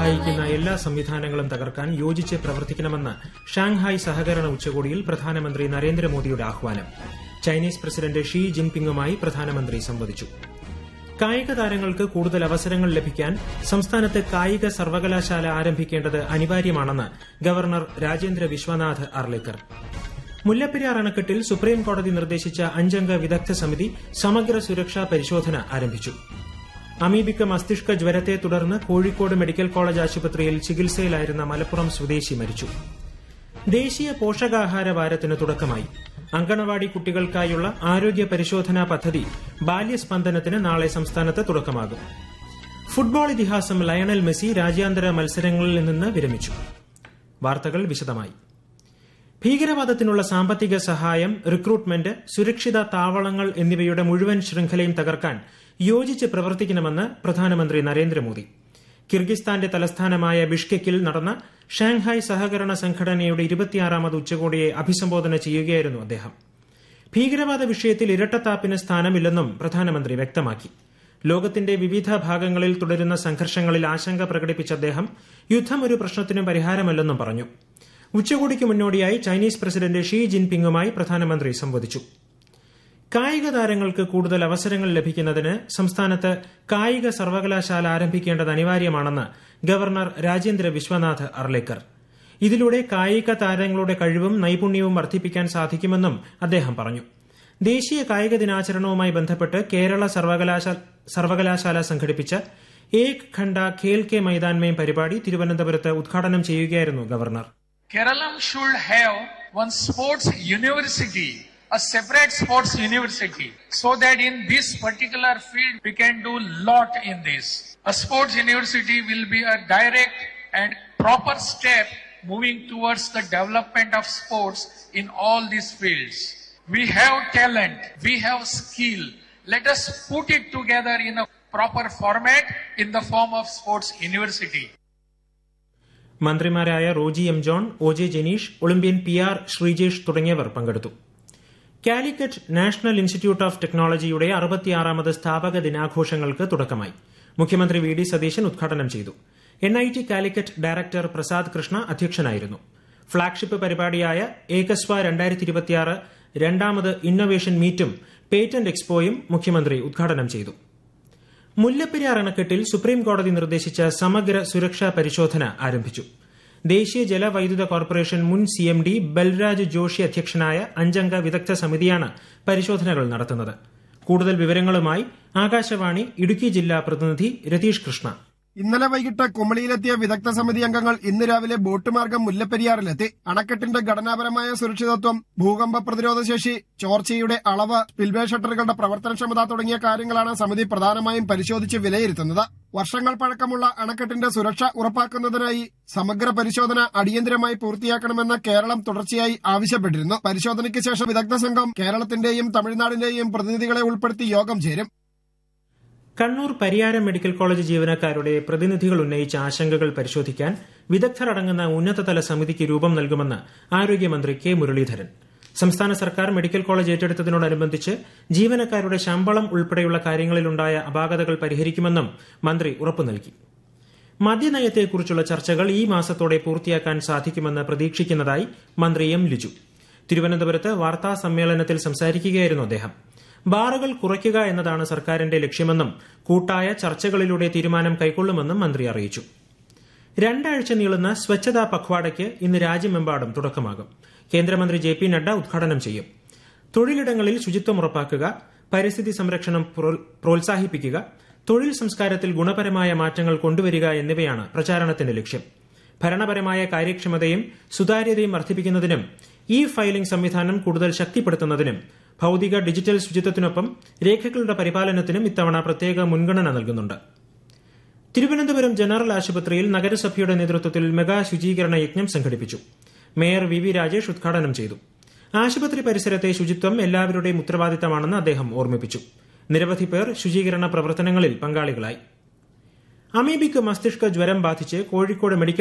സഹായിക്കുന്ന എല്ലാ സംവിധാനങ്ങളും തകർക്കാൻ യോജിച്ച് പ്രവർത്തിക്കണമെന്ന് ഷാങ്ഹായ് സഹകരണ ഉച്ചകോടിയിൽ പ്രധാനമന്ത്രി നരേന്ദ്രമോദിയുടെ ആഹ്വാനം ചൈനീസ് പ്രസിഡന്റ് ഷീ ജിൻപിങ്ങുമായി പ്രധാനമന്ത്രി സംവദിച്ചു കായിക താരങ്ങൾക്ക് കൂടുതൽ അവസരങ്ങൾ ലഭിക്കാൻ സംസ്ഥാനത്ത് കായിക സർവകലാശാല ആരംഭിക്കേണ്ടത് അനിവാര്യമാണെന്ന് ഗവർണർ രാജേന്ദ്ര വിശ്വനാഥ് അർലേക്കർ മുല്ലപ്പെരിയാർ അണക്കെട്ടിൽ സുപ്രീം കോടതി നിർദ്ദേശിച്ച അഞ്ചംഗ വിദഗ്ധ സമിതി സമഗ്ര സുരക്ഷാ പരിശോധന ആരംഭിച്ചു അമീബിക്ക മസ്തിഷ്ക ജ്വരത്തെ തുടർന്ന് കോഴിക്കോട് മെഡിക്കൽ കോളേജ് ആശുപത്രിയിൽ ചികിത്സയിലായിരുന്ന മലപ്പുറം സ്വദേശി മരിച്ചു ദേശീയ പോഷകാഹാര വാരത്തിന് തുടക്കമായി അങ്കണവാടി കുട്ടികൾക്കായുള്ള ആരോഗ്യ പരിശോധനാ പദ്ധതി ബാല്യസ്പന്ദനത്തിന് നാളെ സംസ്ഥാനത്ത് തുടക്കമാകും ഫുട്ബോൾ ഇതിഹാസം ലയണൽ മെസ്സി രാജ്യാന്തര മത്സരങ്ങളിൽ നിന്ന് വിരമിച്ചു വാർത്തകൾ വിശദമായി ഭീകരവാദത്തിനുള്ള സാമ്പത്തിക സഹായം റിക്രൂട്ട്മെന്റ് സുരക്ഷിത താവളങ്ങൾ എന്നിവയുടെ മുഴുവൻ ശൃംഖലയും തകർക്കാൻ യോജിച്ച് പ്രവർത്തിക്കണമെന്ന് പ്രധാനമന്ത്രി നരേന്ദ്രമോദി കിർഗിസ്ഥാന്റെ തലസ്ഥാനമായ ബിഷ്കെക്കിൽ നടന്ന ഷാങ്ഹായ് സഹകരണ സംഘടനയുടെ ഇരുപത്തിയാറാമത് ഉച്ചകോടിയെ അഭിസംബോധന ചെയ്യുകയായിരുന്നു അദ്ദേഹം ഭീകരവാദ വിഷയത്തിൽ ഇരട്ടത്താപ്പിന് സ്ഥാനമില്ലെന്നും പ്രധാനമന്ത്രി വ്യക്തമാക്കി ലോകത്തിന്റെ വിവിധ ഭാഗങ്ങളിൽ തുടരുന്ന സംഘർഷങ്ങളിൽ ആശങ്ക പ്രകടിപ്പിച്ച അദ്ദേഹം യുദ്ധം ഒരു പ്രശ്നത്തിനും പരിഹാരമല്ലെന്നും പറഞ്ഞു ഉച്ചകോടിക്ക് മുന്നോടിയായി ചൈനീസ് പ്രസിഡന്റ് ഷീ ജിൻപിങ്ങുമായി പ്രധാനമന്ത്രി സംവദിച്ചു കായിക താരങ്ങൾക്ക് കൂടുതൽ അവസരങ്ങൾ ലഭിക്കുന്നതിന് സംസ്ഥാനത്ത് കായിക സർവകലാശാല ആരംഭിക്കേണ്ടത് അനിവാര്യമാണെന്ന് ഗവർണർ രാജേന്ദ്ര വിശ്വനാഥ് അർലേക്കർ ഇതിലൂടെ കായിക താരങ്ങളുടെ കഴിവും നൈപുണ്യവും വർദ്ധിപ്പിക്കാൻ സാധിക്കുമെന്നും അദ്ദേഹം പറഞ്ഞു ദേശീയ കായിക ദിനാചരണവുമായി ബന്ധപ്പെട്ട് കേരള സർവകലാശാല സംഘടിപ്പിച്ച ഏക് ഖണ്ഡ ഖേൽ കെ മൈതാൻമേം പരിപാടി തിരുവനന്തപുരത്ത് ഉദ്ഘാടനം ചെയ്യുകയായിരുന്നു governor Kerala should have one sports university, a separate sports university, so that in this particular field we can do lot in this. A sports university will be a direct and proper step moving towards the development of sports in all these fields. We have talent, we have skill. Let us put it together in a proper format in the form of sports university. മന്ത്രിമാരായ Roji M John O J Janeesh olympian P R Sreejesh തുടങ്ങിയവർ പങ്കെടുത്തു Calicut national institute of ടെക്നോളജിയുടെ അറുപത്തിയാറാമത് സ്ഥാപക ദിനാഘോഷങ്ങൾക്ക് തുടക്കമായി മുഖ്യമന്ത്രി V D Satheesan ഉദ്ഘാടനം ചെയ്തു N I T Calicut director Prasad Krishna അധ്യക്ഷനായിരുന്നു ഫ്ളാഗ്ഷിപ്പ് പരിപാടിയായ ഏകസ്വ രണ്ടായിരത്തി ഇരുപത്തിയാറ് രണ്ടാമത് ഇന്നൊവേഷൻ മീറ്റും പേറ്റന്റ് എക്സ്പോയും മുഖ്യമന്ത്രി ഉദ്ഘാടനം ചെയ്തു മുല്ലപ്പെരിയാർ അണക്കെട്ടിൽ സുപ്രീം കോടതി നിർദ്ദേശിച്ച സമഗ്ര സുരക്ഷാ പരിശോധന ആരംഭിച്ചു ദേശീയ ജലവൈദ്യുത കോർപ്പറേഷൻ മുൻ സിഎംഡി ബൽരാജ് ജോഷി അധ്യക്ഷനായ അഞ്ചംഗ വിദഗ്ധ സമിതിയാണ് പരിശോധനകൾ നടത്തുന്നത് കൂടുതൽ വിവരങ്ങളുമായി ആകാശവാണി ഇടുക്കി ജില്ലാ പ്രതിനിധി രതീഷ് കൃഷ്ണ ഇന്നലെ വൈകിട്ട് കുമളിയിലെത്തിയ വിദഗ്ധ സമിതി അംഗങ്ങൾ ഇന്ന് രാവിലെ ബോട്ട് മാർഗം മുല്ലപ്പെരിയാറിലെത്തി അണക്കെട്ടിന്റെ ഘടനാപരമായ സുരക്ഷിതത്വം ഭൂകമ്പ പ്രതിരോധ ശേഷി ചോർച്ചയുടെ അളവ് സ്പിൽവേ ഷട്ടറുകളുടെ പ്രവർത്തനക്ഷമത തുടങ്ങിയ കാര്യങ്ങളാണ് സമിതി പ്രധാനമായും പരിശോധിച്ച് വിലയിരുത്തുന്നത് വർഷങ്ങൾ പഴക്കമുള്ള അണക്കെട്ടിന്റെ സുരക്ഷ ഉറപ്പാക്കുന്നതിനായി സമഗ്ര പരിശോധന അടിയന്തരമായി പൂർത്തിയാക്കണമെന്ന് കേരളം തുടർച്ചയായി ആവശ്യപ്പെട്ടിരുന്നു പരിശോധനയ്ക്ക് ശേഷം വിദഗ്ധ സംഘം കേരളത്തിന്റെയും തമിഴ്നാടിന്റെയും പ്രതിനിധികളെ ഉൾപ്പെടുത്തി യോഗം ചേരും കണ്ണൂർ പരിയാരം മെഡിക്കൽ കോളേജ് ജീവനക്കാരുടെ പ്രതിനിധികൾ ഉന്നയിച്ച ആശങ്കകൾ പരിശോധിക്കാൻ വിദഗ്ധരടങ്ങുന്ന ഉന്നതതല സമിതിക്ക് രൂപം നൽകുമെന്ന് ആരോഗ്യമന്ത്രി കെ മുരളീധരൻ സംസ്ഥാന സർക്കാർ മെഡിക്കൽ കോളേജ് ഏറ്റെടുത്തതിനോടനുബന്ധിച്ച് ജീവനക്കാരുടെ ശമ്പളം ഉൾപ്പെടെയുള്ള കാര്യങ്ങളിലുണ്ടായ അപാകതകൾ പരിഹരിക്കുമെന്നും മന്ത്രി ഉറപ്പു നൽകി മദ്യനയത്തെക്കുറിച്ചുള്ള ചർച്ചകൾ ഈ മാസത്തോടെ പൂർത്തിയാക്കാൻ സാധിക്കുമെന്ന് പ്രതീക്ഷിക്കുന്നതായി മന്ത്രി എം ലിജു തിരുവനന്തപുരത്ത് വാർത്താ സമ്മേളനത്തിൽ സംസാരിക്കുകയായിരുന്നു അദ്ദേഹം ബാറുകൾ കുറയ്ക്കുക എന്നതാണ് സർക്കാരിന്റെ ലക്ഷ്യമെന്നും കൂട്ടായ ചർച്ചകളിലൂടെ തീരുമാനം കൈക്കൊള്ളുമെന്നും മന്ത്രി അറിയിച്ചു രണ്ടാഴ്ച നീളുന്ന സ്വച്ഛതാ പഖ്വാഡയ്ക്ക് ഇന്ന് രാജ്യമെമ്പാടും തുടക്കമാകും കേന്ദ്രമന്ത്രി ജെ പി നഡ്ഡ ഉദ്ഘാടനം ചെയ്യും തൊഴിലിടങ്ങളിൽ ശുചിത്വം ഉറപ്പാക്കുക പരിസ്ഥിതി സംരക്ഷണം പ്രോത്സാഹിപ്പിക്കുക തൊഴിൽ സംസ്കാരത്തിൽ ഗുണപരമായ മാറ്റങ്ങൾ കൊണ്ടുവരിക എന്നിവയാണ് പ്രചാരണത്തിന്റെ ലക്ഷ്യം ഭരണപരമായ കാര്യക്ഷമതയും സുതാര്യതയും വർദ്ധിപ്പിക്കുന്നതിനും ഇ ഫയലിംഗ് സംവിധാനം കൂടുതൽ ശക്തിപ്പെടുത്തുന്നതിനും ഭൌതിക ഡിജിറ്റൽ ശുചിത്വത്തിനൊപ്പം രേഖകളുടെ പരിപാലനത്തിനും ഇത്തവണ പ്രത്യേക മുൻഗണന നൽകുന്നുണ്ട് തിരുവനന്തപുരം ജനറൽ ആശുപത്രിയിൽ നഗരസഭയുടെ നേതൃത്വത്തിൽ മെഗാ ശുചീകരണ യജ്ഞം സംഘടിപ്പിച്ചു മേയർ വി വി രാജേഷ് ഉദ്ഘാടനം ചെയ്തു ആശുപത്രി പരിസരത്തെ ശുചിത്വം എല്ലാവരുടെയും ഉത്തരവാദിത്തമാണെന്ന് അദ്ദേഹം ഓർമ്മിപ്പിച്ചു നിരവധി പേർ ശുചീകരണ പ്രവർത്തനങ്ങളിൽ പങ്കാളികളായി അമീബിക്ക് മസ്തിഷ്ക ജ്വരം ബാധിച്ച് കോഴിക്കോട് മെഡിക്കൽ